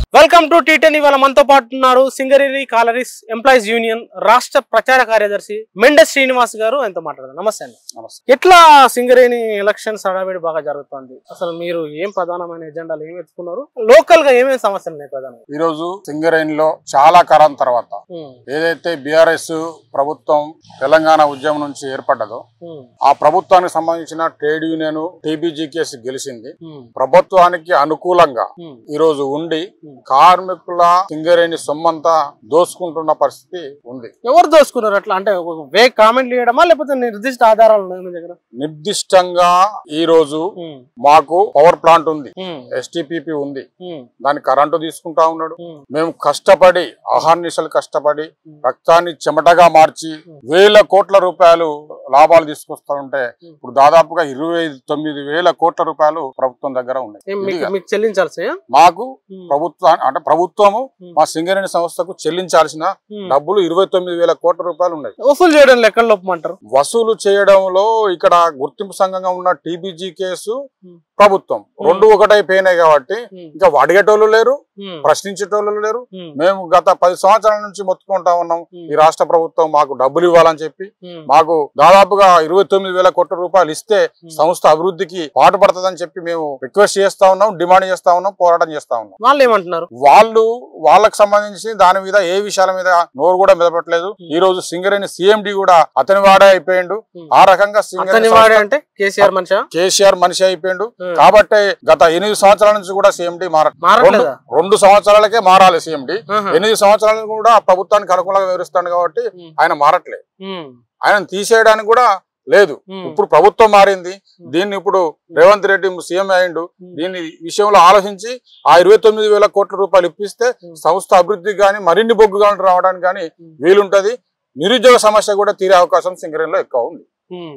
Welcome to tea ten ఇవాళ మనతో పాటు ఉన్నారు సింగరేణి కాలరీస్ ఎంప్లాయీస్ యూనియన్ రాష్ట్ర ప్రచార కార్యదర్శి మెండస్ శ్రీనివాస్ గారు ఆయనతో మాట్లాడదాం నమస్తే అండి నమస్తే ఎట్లా సింగరేణి ఎలక్షన్స్ హడావిడి బాగా జరుగుతుంది అసలు మీరు ఏం ప్రధానమైన ఎజెండాలు ఏం ఎత్తుకున్నారు లోకల్ గా ఏమేమి సమస్యలు ఉన్నాయి ప్రధానంగా ఈ రోజు సింగరేణిలో చాలా కాలం తర్వాత ఉమ్, ఏదైతే బీఆర్ఎస్ ప్రభుత్వం తెలంగాణ ఉద్యమం నుంచి ఏర్పడ్డదో ఉమ్, ఆ ప్రభుత్వానికి సంబంధించిన ట్రేడ్ యూనియన్ టీబీజీకేసి గెలిచింది ఉమ్, ప్రభుత్వానికి అనుకూలంగా ఉమ్, ఈ రోజు ఉండి ఉమ్. కార్మికుల సింగరేణి సొమ్మంతా దోసుకుంటున్న పరిస్థితి ఉంది ఎవరు దోసుకున్నారు అట్లా అంటే ఒక వే కామెంట్లు చేయడమా లేకపోతే నిర్దిష్ట ఆధారాలు ఉన్నాయి మీ దగ్గర నిర్దిష్టంగా ఈ రోజు ఉమ్, మాకు పవర్ ప్లాంట్ ఉంది ఉమ్, ఎస్టీపీపీ ఉంది ఉమ్, దాని కరెంటు తీసుకుంటా ఉన్నాడు ఉమ్, మేము కష్టపడి అహర్నిశలు కష్టపడి ఉమ్. రక్తాన్ని చెమటగా మార్చి వేల కోట్ల రూపాయలు లాభాలు తీసుకొస్తా ఉంటే ఉమ్. ఇప్పుడు దాదాపుగా ఇరవై తొమ్మిది వేల కోట్ల రూపాయలు ప్రభుత్వం దగ్గర ఉన్నాయి ఏం మీకు ఇదిగా మీకు చెల్లించాల్సి మాకు ప్రభుత్వ అంటే ప్రభుత్వము ఉమ్. మా సింగరేణి సంస్థకు చెల్లించాల్సిన డబ్బులు ఇరవై తొమ్మిది వేల కోట్ల రూపాయలు ఉన్నాయి వసూలు చేయడం లెక్కలు లోపమంటారు వసూలు చేయడంలో ఇక్కడ గుర్తింపు సంఘంగా ఉన్న టీబీజీ కేసు ఉమ్. ప్రభుత్వం రెండు ఒకటైపోయినాయి కాబట్టి ఉమ్, ఇంకా అడిగేటోళ్ళు లేరు ఉమ్, ప్రశ్నించేటోళ్ళు లేరు ఉమ్, మేము గత పది సంవత్సరాల నుంచి మొత్తుకుంటా ఉన్నాం ఉమ్, ఈ రాష్ట్ర ప్రభుత్వం మాకు డబ్బులు ఇవ్వాలని చెప్పి ఉమ్, మాకు దాదాపుగా ఇరవై తొమ్మిది వేల కోట్ల రూపాయలు ఇస్తే ఉమ్. సంస్థ అభివృద్ధికి పాటుపడుతుందని చెప్పి మేము రిక్వెస్ట్ చేస్తా ఉన్నాం డిమాండ్ చేస్తా ఉన్నాం పోరాటం చేస్తా ఉన్నాం వాళ్ళు ఏమంటున్నారు వాళ్ళు వాళ్ళకి సంబంధించి దాని మీద ఏ విషయాల మీద నోరు కూడా మెదపట్లేదు ఈ రోజు సింగరేణి సీఎండి కూడా అతని వాడే అయిపోయిండు ఉమ్. ఆ రకంగా సింగరేణి అతని వాడే అంటే కేసీఆర్ మనిషా కేసీఆర్ మనిషి అయిపోయిండు ఉమ్. కాబట్టి గత ఎనిమిది సంవత్సరాల నుంచి కూడా సీఎండి మార రెండు మారట్లేదా రెండు సంవత్సరాలకే మారాలి సీఎండి ఆహా. ఎనిమిది సంవత్సరాలు కూడా ప్రభుత్వానికి అనుకూలంగా వివరిస్తాడు కాబట్టి ఉమ్, ఆయన మారట్లేదు ఉమ్, ఆయన తీసేయడానికి కూడా లేదు ఉమ్, ఇప్పుడు ప్రభుత్వం మారింది దీన్ని ఇప్పుడు రేవంత్ రెడ్డి సీఎం అయిండు ఉమ్, దీని విషయంలో ఆలోచించి ఆ ఇరవై తొమ్మిది వేల కోట్ల రూపాయలు ఇప్పిస్తే ఉమ్. సంస్థ అభివృద్ధికి కానీ మరిన్ని బొగ్గు కానీ రావడానికి కానీ ఉమ్. వీలుంటది నిరుద్యోగ సమస్య కూడా తీరే అవకాశం సింగరేణిలో ఎక్కువ ఉంది ఉమ్.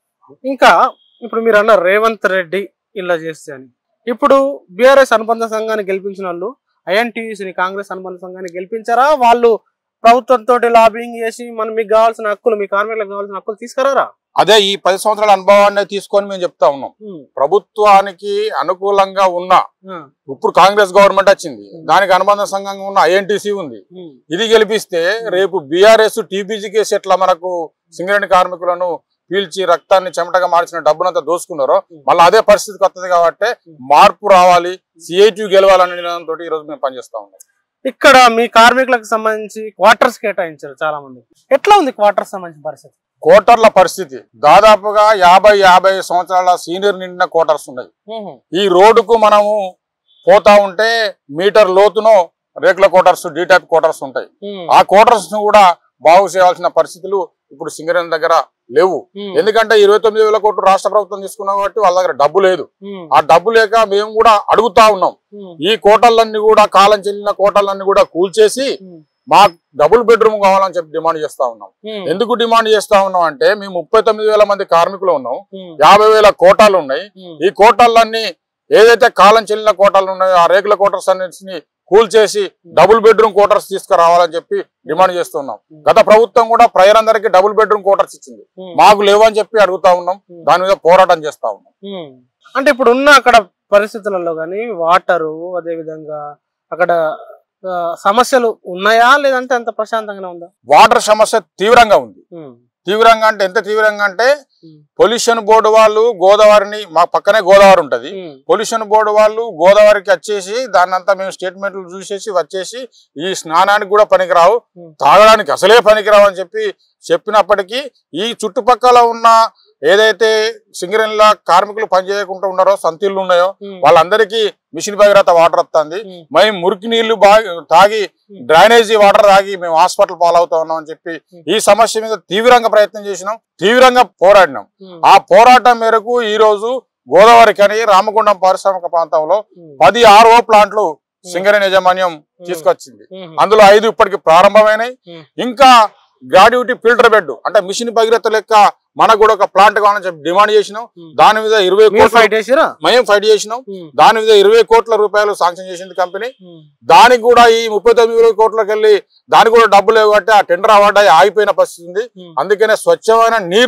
ఇంకా ఇప్పుడు మీరు అన్నారు రేవంత్ రెడ్డి ఇలా చేస్తే అని ఇప్పుడు బీఆర్ఎస్ అనుబంధ సంఘాన్ని గెలిపించిన వాళ్ళు INTUC ని కాంగ్రెస్ అనుబంధ సంఘాన్ని గెలిపించారా వాళ్ళు ప్రభుత్వంతో లాబింగ్ చేసి మనం మీకు కావాల్సిన హక్కులు మీ కార్మికులకు కావాల్సిన హక్కులు తీసుకురారా అదే ఈ పది సంవత్సరాల అనుభవాన్ని తీసుకొని మేము చెప్తా ఉన్నాం ఉమ్, ప్రభుత్వానికి అనుకూలంగా ఉన్న ఉమ్, ఇప్పుడు కాంగ్రెస్ గవర్నమెంట్ వచ్చింది దానికి అనుబంధ సంఘంగా ఉన్న ఐఎన్టీసీ ఉంది ఉమ్, ఇది గెలిపిస్తే రేపు బీఆర్ఎస్ టీబీజీ కేసు ఎట్లా మనకు సింగరేణి కార్మికులను పీల్చి రక్తాన్ని చెమటగా మార్చిన డబ్బునంతా దోసుకున్నారో మళ్ళీ అదే పరిస్థితికి వస్తుంది కాబట్టి మార్పు రావాలి సిఐటి గెలవాలనే నినాదంతో ఈ రోజు మేము పనిచేస్తా ఉన్నాం ఇక్కడ మీ కార్మికులకు సంబంధించి క్వార్టర్స్ కేటాయించారు చాలా మంది ఎట్లా ఉంది క్వార్టర్స్ సంబంధించిన పరిస్థితి కోటర్ల పరిస్థితి దాదాపుగా యాభై యాభై సంవత్సరాల సీనియర్ నిండిన కోటర్స్ ఉన్నాయి ఉహు, ఈ రోడ్డుకు మనము పోతా ఉంటే మీటర్ లోతునో రేకుల కోటర్స్ డీటాప్ కోటర్స్ ఉంటాయి ఉమ్, ఆ కోటర్స్ ను కూడా బాగు చేయాల్సిన పరిస్థితులు ఇప్పుడు సింగరేణి దగ్గర లేవు ఉమ్, ఎందుకంటే ఇరవై తొమ్మిది వేల కోట్లు రాష్ట్ర ప్రభుత్వం తీసుకున్నాం కాబట్టి వాళ్ళ దగ్గర డబ్బు లేదు ఉమ్, ఆ డబ్బు లేక మేము కూడా అడుగుతా ఉన్నాం ఉమ్, ఈ కోటర్లన్నీ కూడా కాలం చెల్లిన కోటర్లన్నీ కూడా కూల్చేసి ఉమ్, మాకు డబుల్ బెడ్రూమ్ కావాలని చెప్పి డిమాండ్ చేస్తా ఉన్నాం ఉమ్, ఎందుకు డిమాండ్ చేస్తా ఉన్నాం అంటే మేము ముప్పై తొమ్మిది వేల మంది కార్మికులు ఉన్నాం ఉమ్, యాభై వేల కోటాలు ఉన్నాయి ఉమ్, ఈ కోటాలన్నీ ఏదైతే కాలం చెల్లిన కోటాలు ఉన్నాయో ఆ రేకుల కోటర్స్ అన్నిటిని కూల్చేసి డబుల్ బెడ్రూమ్ కోటర్స్ తీసుకురావాలని చెప్పి డిమాండ్ చేస్తున్నాం గత ప్రభుత్వం కూడా ప్రజలందరికీ డబుల్ బెడ్రూమ్ కోటర్స్ ఇచ్చింది ఉమ్, మాకు లేవని చెప్పి అడుగుతా ఉన్నాం దాని మీద పోరాటం చేస్తా ఉన్నాం ఉమ్. అంటే ఇప్పుడు ఉన్న అక్కడ పరిస్థితులలో కానీ వాటరు అదే విధంగా అక్కడ ఆ, సమస్యలు ఉన్నాయా లేదంటే అంత ప్రశాంతంగానే ఉందా వాటర్ సమస్య తీవ్రంగా ఉంది ఉమ్, తీవ్రంగా అంటే ఎంత తీవ్రంగా అంటే ఉమ్, పొల్యూషన్ బోర్డు వాళ్ళు గోదావరిని మా పక్కనే గోదావరి ఉంటది ఉమ్, పొల్యూషన్ బోర్డు వాళ్ళు గోదావరికి వచ్చేసి దాన్ని అంతా మేము స్టేట్మెంట్లు చూసేసి వచ్చేసి ఈ స్నానానికి కూడా పనికిరావు ఉమ్. తాగడానికి అసలే పనికిరావు అని చెప్పి చెప్పినప్పటికీ ఈ చుట్టుపక్కల ఉన్న ఏదైతే సింగరేణిల కార్మికులు పనిచేయకుండా ఉన్నారో సంతిళ్ళు ఉన్నాయో ఉమ్, వాళ్ళందరికీ మిషన్ భగీరథ వాటర్ వస్తుంది ఉమ్, మేము మురికి నీళ్లు బాగా తాగి డ్రైనేజీ వాటర్ తాగి మేము హాస్పిటల్ పాలవుతా ఉన్నాం అని చెప్పి ఈ సమస్య మీద తీవ్రంగా ప్రయత్నం చేసినాం తీవ్రంగా పోరాడినాం ఉమ్, ఆ పోరాటం మేరకు ఈ రోజు గోదావరి కని రామగుండం పారిశ్రామిక ప్రాంతంలో ఉమ్, పది ఆర్ఓ ప్లాంట్లు సింగరేణి యాజమాన్యం తీసుకొచ్చింది ఉమ్, అందులో ఐదు ఇప్పటికి ప్రారంభమైనాయి ఉమ్. ఇంకా గ్రాడ్యుటీ ఫిల్టర్ బెడ్ అంటే మిషన్ భగీరథ లెక్క మనకు కూడా ఒక ప్లాంట్ కావాలని చెప్పి డిమాండ్ చేసినాం ఉమ్. దాని మీద ఇరవై మీరు కోట్ల ఫైట్ చేసిరా మేము ఫైట్ చేసినాం ఉమ్, దాని మీద ఇరవై కోట్ల రూపాయలు శాంక్షన్ చేసింది కంపెనీ ఉమ్, దానికి కూడా ఈ ముప్పై తొమ్మిది వేల కోట్లకి వెళ్ళి దానికి కూడా డబ్బులు లేవు కాబట్టి ఆ టెండర్ అవార్డు అయి ఆగిపోయిన పరిస్థితి ఉంది ఉమ్, అందుకనే స్వచ్ఛమైన నీరు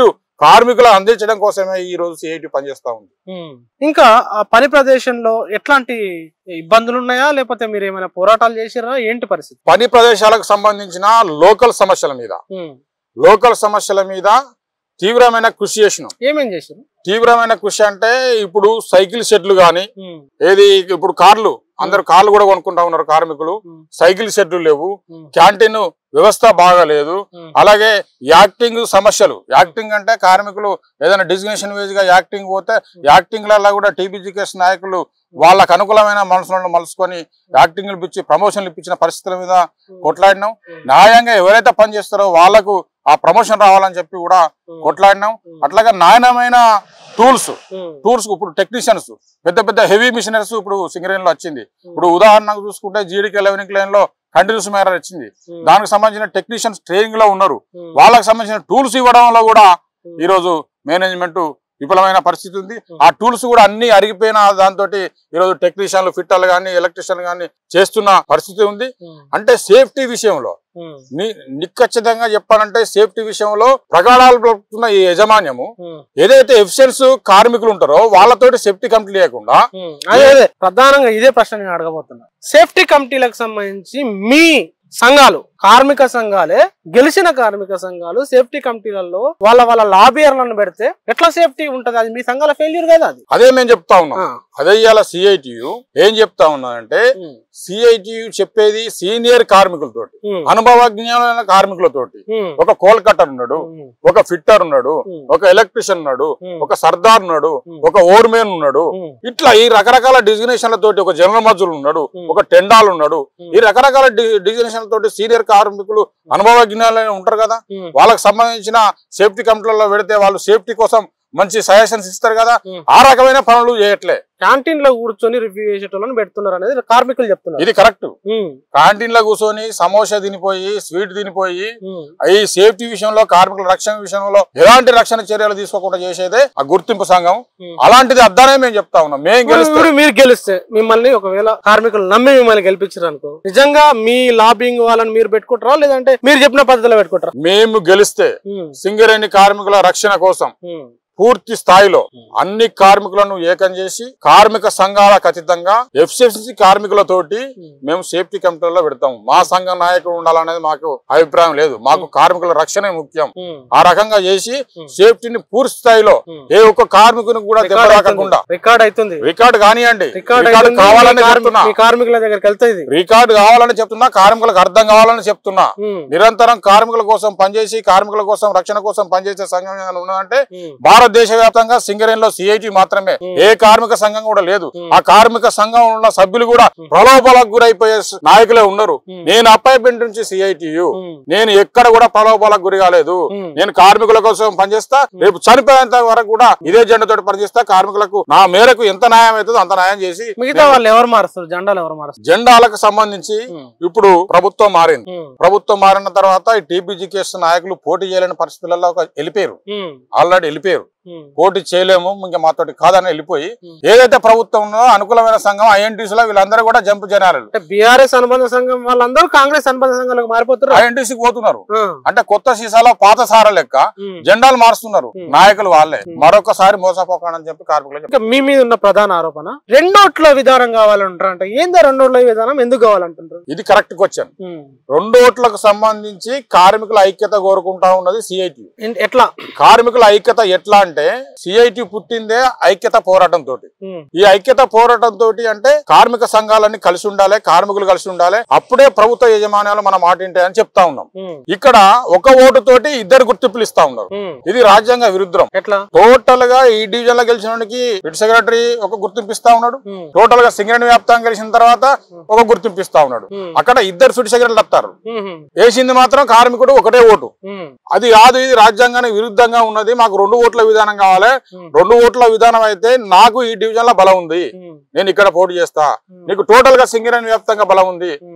కార్మికులు అందించడం కోసమే ఈ రోజు సిఐటి పనిచేస్తా ఉంది ఉమ్. ఇంకా ఆ పని ప్రదేశంలో ఎట్లాంటి ఇబ్బందులు ఉన్నాయా లేకపోతే మీరు ఏమైనా పోరాటాలు చేసిరా ఏంటి పరిస్థితి పని ప్రదేశాలకు సంబంధించిన లోకల్ సమస్యల మీద ఉమ్. లోకల్ సమస్యల మీద తీవ్రమైన కృషి చేసినాం ఏమేం చేసారు తీవ్రమైన కృషి అంటే ఇప్పుడు సైకిల్ షెడ్లు గాని ఏది ఇప్పుడు కార్లు అందరు కార్లు కూడా కొనుక్కుంటా ఉన్నారు కార్మికులు సైకిల్ షెడ్లు లేవు క్యాంటీన్ వ్యవస్థ బాగాలేదు అలాగే యాక్టింగ్ సమస్యలు యాక్టింగ్ అంటే కార్మికులు ఏదైనా డిజిగ్నేషన్ వేజ్ గా యాక్టింగ్ పోతే యాక్టింగ్ లలో కూడా టీబీజీకేఎస్ నాయకులు వాళ్ళకు అనుకూలమైన మనసులను మలుసుకొని యాక్టింగ్లు ఇప్పించి ప్రమోషన్లు ఇప్పించిన పరిస్థితుల మీద కొట్లాడినాం న్యాయంగా ఎవరైతే పని చేస్తారో వాళ్ళకు ఆ ప్రమోషన్ రావాలని చెప్పి కూడా కొట్లాడినాం అట్లాగే నాణ్యమైన టూల్స్ టూల్స్ ఇప్పుడు టెక్నీషియన్స్ పెద్ద పెద్ద హెవీ మిషనరీస్ ఇప్పుడు సింగరేణిలో వచ్చింది ఇప్పుడు ఉదాహరణకు చూసుకుంటే జీడీకే లెవెనింగ్ లైన్ లో కంటిన్యూస్ మేర వచ్చింది దానికి సంబంధించిన టెక్నీషియన్స్ ట్రైనింగ్ లో ఉన్నారు వాళ్ళకి సంబంధించిన టూల్స్ ఇవ్వడంలో కూడా ఈ రోజు మేనేజ్మెంట్ విఫలమైన పరిస్థితి ఉంది ఆ టూల్స్ కూడా అన్ని అరిగిపోయిన దాంతో ఈ రోజు టెక్నీషియన్లు ఫిట్టర్లు కానీ ఎలక్ట్రీషియన్ కానీ చేస్తున్న పరిస్థితి ఉంది అంటే సేఫ్టీ విషయంలో ని- నిక్కచ్చితంగా చెప్పాలంటే సేఫ్టీ విషయంలో ప్రగాఢాలు పలుకుతున్న ఈ యజమాన్యము ఏదైతే ఎఫిషియన్స్ కార్మికులు ఉంటారో వాళ్ళతోటి సేఫ్టీ కంప్లీట్ లేకుండా అదే అదే ప్రధానంగా ఇదే ప్రశ్న నేను అడగబోతున్నా సేఫ్టీ కమిటీలకు సంబంధించి మీ సంఘాలు కార్మిక సంఘాలే గెలిచిన కార్మిక సంఘాలు సేఫ్టీ కమిటీలలో వాళ్ళ వాళ్ళ లాబియర్లను పెడితే ఎట్లా సేఫ్టీ ఉంటది అది మీ సంఘాల ఫెయిల్యూర్ కదా అది అదే మేము చెప్తా ఉన్నాం ఆ. అదే ఇవాళ సిఐటియు ఏం చెప్తా ఉన్నానంటే ఉమ్, సిఐటియు చెప్పేది సీనియర్ కార్మికులతోటి ఉమ్, అనుభవజ్ఞమైన కార్మికులతోటి ఉమ్, ఒక కోల్ కట్టర్ ఉన్నాడు ఉమ్, ఒక ఫిట్టర్ ఉన్నాడు ఉమ్, ఒక ఎలక్ట్రిషియన్ ఉన్నాడు ఉమ్, ఒక సర్దార్ ఉన్నాడు ఉమ్. ఒక ఓర్మేన్ ఉన్నాడు ఉమ్, ఇట్లా ఈ రకరకాల డిజిగ్నేషన్ల తోటి ఒక జనరల్ మజూరు ఉన్నాడు ఉమ్. ఒక టెండాల్ ఉన్నాడు ఉమ్. ఈ రకరకాల డిజిగ్నేషన్ తోటి సీనియర్ కార్మికులు అనుభవజ్ఞాలు ఉంటారు కదా ఉమ్, వాళ్ళకి సంబంధించిన సేఫ్టీ కమిటీలలో పెడితే వాళ్ళు సేఫ్టీ కోసం మంచి సజెషన్స్ ఇస్తారు కదా ఉమ్. ఆ రకమైన పనులు చేయట్లే క్యాంటీన్ లో కూర్చొని రివ్యూ చేసేటోళ్ళని పెడుతున్నారు అనేది కార్మికులు చెప్తున్నారు ఇది కరెక్ట్ ఉమ్, క్యాంటీన్ లో కూర్చొని సమోసా తినిపోయి స్వీట్ తినిపోయి ఉమ్, ఈ సేఫ్టీ విషయంలో కార్మికుల రక్షణ విషయంలో ఎలాంటి రక్షణ చర్యలు తీసుకోకుండా చేసేదే ఆ గుర్తింపు సంఘం ఉమ్. అలాంటిది అద్దానే మేము చెప్తా ఉన్నాం మేము ఇప్పుడు గెలిస్తే ఇప్పుడు మీరు గెలిస్తే మిమ్మల్ని ఒకవేళ కార్మికులు నమ్మి మిమ్మల్ని గెలిపించారు అనుకో నిజంగా మీ లాబింగ్ వాళ్ళని మీరు పెట్టుకుంటారా లేదంటే మీరు చెప్పిన పద్ధతిలో పెట్టుకుంటారా మేము గెలిస్తే ఉమ్, సింగరేణి కార్మికుల రక్షణ కోసం ఉమ్, పూర్తి స్థాయిలో అన్ని కార్మికులను ఏకం చేసి కార్మిక సంఘాలకు అతీతంగా ఎఫ్సిఎఫ్సి కార్మికులతోటి ఉమ్. మేము సేఫ్టీ కమిటీలో పెడతాం మా సంఘం నాయకుడు ఉండాలనేది మాకు అభిప్రాయం లేదు మాకు కార్మికుల రక్షణ ముఖ్యం ఉమ్, ఆ రకంగా చేసి ఉమ్. సేఫ్టీని పూర్తి స్థాయిలో ఉమ్. ఏ ఒక్క కార్మికునికి కూడా దెబ్బ రికార్డ్ రాకుండా అవుతుంది. రికార్డ్ అవుతుంది రికార్డు కానివ్వండి రికార్డ్ రికార్డు అవుతుంది. కావాలని మీ కార్మి- చెప్తున్నా మీ కార్మికుల దగ్గరికి వెళ్తుంది రికార్డు కావాలని చెప్తున్నా కార్మికులకు అర్థం కావాలని చెప్తున్నా ఉమ్, నిరంతరం కార్మికుల కోసం పనిచేసి కార్మికుల కోసం రక్షణ కోసం పనిచేసే సంఘం ఏమైనా ఉన్నదంటే ఉమ్, భారతదేశ వ్యాప్తంగా సింగరేణిలో సిఐటి మాత్రమే Hmm. ఏ కార్మిక సంఘం కూడా లేదు Hmm. ఆ కార్మిక సంఘం ఉన్న సభ్యులు కూడా ప్రలోభాలకు గురైపోయే స- నాయకులే ఉన్నారు Hmm. నేను అపాయింట్మెంట్ నుంచి సిఐటియు ఉమ్, నేను ఎక్కడ కూడా ప్రలోభాలకు గురి కాలేదు ఉమ్. నేను కార్మికుల కోసం పనిచేస్తా రేపు చనిపోయేంత వరకు కూడా ఇదే జెండాతో పనిచేస్తా కార్మికులకు నా మేరకు ఎంత న్యాయం అవుతుందో అంత న్యాయం చేసి మిగతా వాళ్ళు ఎవరు మారుస్తారు జెండాలు ఎవరు మారుస్తారు జెండాలకు సంబంధించి ఉమ్, ఇప్పుడు ప్రభుత్వం మారింది ఉమ్, ప్రభుత్వం మారిన తర్వాత ఈ టీపీజీకేఎస్ నాయకులు పోటీ చేయలేని పరిస్థితులలో ఒక వెళ్ళిపోయారు ఉమ్, ఆల్రెడీ వెళ్ళిపోయారు ఉమ్, పోటీ చేయలేము ఇంకా మాతోటి కాదని వెళ్ళిపోయి Hmm. ఏదైతే ప్రభుత్వం ఉన్నదో అనుకూలమైన సంఘం ఐఎన్టీసీ లో వీళ్ళందరూ కూడా జంపు జనాలు అంటే బీఆర్ఎస్ అనుబంధ సంఘం వాళ్ళందరూ కాంగ్రెస్ అనుబంధ సంఘాలకు మారిపోతారు ఐఎన్టీసీకి పోతున్నారు ఆ, అంటే కొత్త సీసాలో పాత సార లెక్క ఉమ్. జెండాలు మారుస్తున్నారు Hmm. నాయకులు వాళ్ళే Hmm. మరొకసారి మోసపోకాడని చెప్పి కార్మికులు చెప్పారు. ఇంకా మీ మీద ఉన్న ప్రధాన ఆరోపణ రెండోట్ల విధానం కావాలంటారు అంటే ఏందా రెండోట్ల విధానం ఎందుకు కావాలంటారు ఇది కరెక్ట్ క్వశ్చన్ ఉమ్. రెండు ఓట్లకు సంబంధించి కార్మికుల ఐక్యత కోరుకుంటా ఉన్నది సిఐటి ఎన్- ఎట్లా కార్మికుల ఐక్యత ఎట్లా అంటే సిఐటి పుట్టిందే ఐక్యత పోరాటం తోటి ఉమ్, ఈ ఐక్యత పోరాటం తోటి అంటే కార్మిక సంఘాలన్నీ కలిసి ఉండాలి కార్మికులు కలిసి ఉండాలి అప్పుడే ప్రభుత్వ యజమాన్యాలు మన మాట వింటాయని చెప్తా ఉన్నాం ఉమ్, ఇక్కడ ఒక ఓటు తోటి ఇద్దరు గుర్తింపులు ఇస్తా ఉన్నారు ఉమ్. ఇది రాజ్యాంగ విరుద్ధం ఎట్లా టోటల్ గా ఈ డివిజన్ లో గెలిచిన వాడికి హెడ్ సెక్రటరీ ఒక గుర్తింపు ఇస్తా ఉన్నాడు ఉమ్, టోటల్ గా సింగరేణి వ్యాప్తంగా గెలిచిన తర్వాత ఒక గుర్తింపు ఇస్తా ఉన్నాడు ఉమ్, అక్కడ ఇద్దరు ఫిడ్ సెక్రటరీలు వస్తారు ఉమ్, వేసింది మాత్రం కార్మికుడు ఒకటే ఓటు ఉమ్, అది కాదు ఇది రాజ్యాంగానికి విరుద్ధంగా ఉన్నది మాకు రెండు ఓట్ల విధానం కావాలి ఉమ్, రెండు ఓట్ల విధానం అయితే నాకు ఈ డివిజన్ లో బలం ఉంది ఉమ్, నేను ఇక్కడ పోటీ చేస్తా ఉమ్, నీకు టోటల్ గా సింగరేణి వ్యాప్తంగా బలం ఉంది ఉమ్,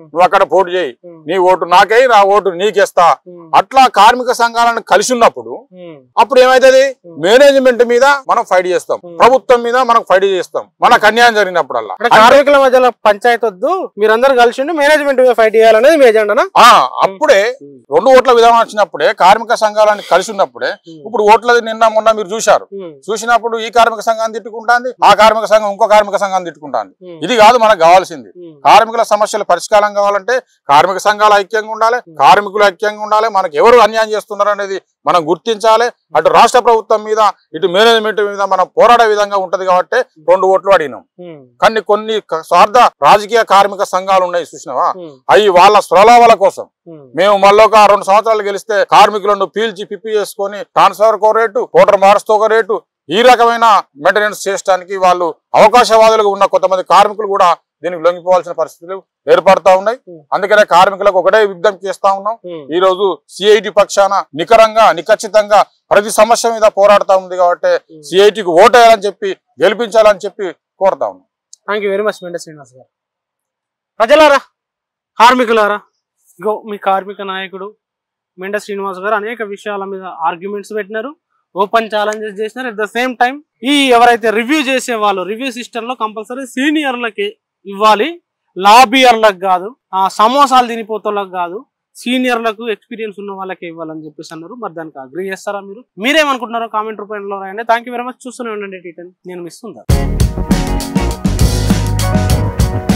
నువ్వు అక్కడ పోటీ చేయి ఉమ్, నీ ఓటు నాకై నా ఓటు నీకేస్తా ఉమ్, అట్లా కార్మిక సంఘాలను కలిసి ఉన్నప్పుడు ఉమ్, అప్పుడు ఏమైతుంది Hmm. మేనేజ్మెంట్ మీద మనం ఫైట్ చేస్తాం Hmm. ప్రభుత్వం మీద మనం ఫైట్ చేస్తాం మనకు అన్యాయం జరిగినప్పుడల్లా అంటే కార్మికుల మధ్యలో పంచాయతీ వద్దు మీరందరూ కలిసి ఉండి మేనేజ్మెంట్ ఫైట్ చేయాలనేది మీ ఎజెండానా ఆ అప్పుడే రెండు ఓట్ల విధానం వచ్చినప్పుడే కార్మిక సంఘాలను కలిసి ఉన్నప్పుడే ఇప్పుడు ఓట్లది నిన్న మొన్న మీరు చూశారు ఉమ్, చూసినప్పుడు ఈ కార్మిక సంఘాన్ని తిట్టుకుంటాంది ఆ కార్మిక సంఘం ఇంకో కార్మిక సంఘాన్ని తిట్టుకుంటాంది ఉమ్, ఇది కాదు మనకు కావాల్సింది ఉమ్, కార్మికుల సమస్యల పరిష్కారం కావాలంటే కార్మిక సంఘాలు ఐక్యంగా ఉండాలి కార్మికులు ఐక్యంగా ఉండాలి మనకు ఎవరు అన్యాయం చేస్తున్నారు అనేది మనం గుర్తించాలి అటు రాష్ట్ర ప్రభుత్వం మీద ఇటు మేనేజ్మెంట్ మీద మనం పోరాడే విధంగా ఉంటది కాబట్టి రెండు ఓట్లు అడిగినాం ఉమ్, కానీ కొన్ని క- స్వార్థ రాజకీయ కార్మిక సంఘాలు ఉన్నాయి చూసినావా ఉమ్, అవి వాళ్ళ స్వలాభాల కోసం ఉమ్, మేము మళ్ళీ ఒక రెండు సంవత్సరాలు గెలిస్తే కార్మికులను పీల్చి పిప్పి చేసుకొని ట్రాన్స్ఫర్ ఒక రేటు కోటర్ మారుస్తూ ఒక రేటు ఈ రకమైన మెయింటెనెన్స్ చేయడానికి వాళ్ళు అవకాశవాదులుగా ఉన్న కొంతమంది కార్మికులు కూడా దీనికి లొంగిపోవాల్సిన పరిస్థితులు ఏర్పడతా ఉన్నాయి Hmm. అందుకనే కార్మికులకు ఒకటే విజ్ఞప్తి చేస్తా ఉన్నాం ఉమ్, ఈ రోజు సిఐటి పక్షాన నికరంగా నిఖచ్చితంగా ప్రతి సమస్య మీద పోరాడుతా ఉంది కాబట్టి ఉమ్. సిఐటికి ఓటేయాలని చెప్పి గెలిపించాలని చెప్పి కోరుతా ఉన్నాం thank you very much Menda Srinivas garu ప్రజలారా కార్మికులారా ఇగో మీ కార్మిక నాయకుడు మెండ శ్రీనివాస్ గారు అనేక విషయాల మీద ఆర్గ్యుమెంట్స్ పెట్టినారు ఓపెన్ ఛాలెంజెస్ చేసినారు అట్ ద సేమ్ టైం ఈ ఎవరైతే రివ్యూ చేసే వాళ్ళు రివ్యూ సిస్టమ్ లో కంపల్సరీ సీనియర్లకి ఇవ్వాలి లాబియర్లకు కాదు ఆ సమోసాలు తినిపోతోళ్ళకి కాదు సీనియర్లకు ఎక్స్పీరియన్స్ ఉన్న వాళ్ళకి ఇవ్వాలని చెప్పేసి అన్నారు మరి దానికి అగ్రీ చేస్తారా మీరు మీరేమనుకుంటున్నారో కామెంట్ రూపంలో రాయండి థ్యాంక్ యూ వెరీ మచ్ చూస్తూనే ఉండండి టీ నేను మిస్ ఉందా